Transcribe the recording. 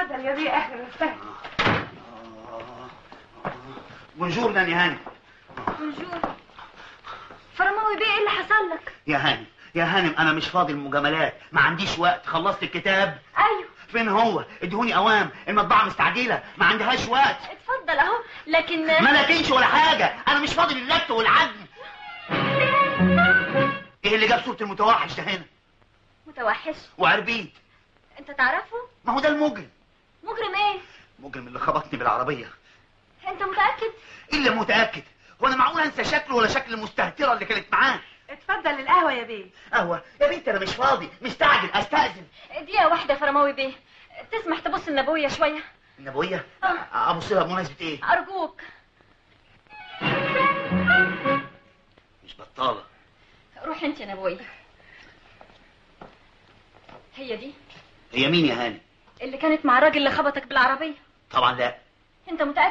اتفضل يا بيه اهلا وسهلا بونجور ناني هاني بونجور فرماوي بيه ايه اللي حصل لك يا هاني يا هانم انا مش فاضي المجاملات ما عنديش وقت خلصت الكتاب ايوه فين هو ادهوني اوام المطبعه مستعجله ما عندهاش وقت اتفضل اهو لكن ما لكنش ولا حاجه انا مش فاضي للت والعجن ايه اللي جاب صوره المتوحش ده هنا متوحش وعربيد انت تعرفه ما هو ده المجرم مجرم ايه المجرم اللي خبطني بالعربيه انت متاكد الا متاكد هو انا معقول انسى شكله ولا شكل المستهتره اللي كانت معاه اتفضل القهوه يا بيه قهوه يا بنت انا مش فاضي مستعجل استاذن دقيقه واحده يا فرماوي بيه تسمح تبص النبويه شويه النبويه آه. ابص لها بمناسبه ايه ارجوك مش بطاله روح انت يا نبويه هي دي هي مين يا هاني اللي كانت مع الراجل اللي خبطك بالعربيه طبعا لا انت متاكد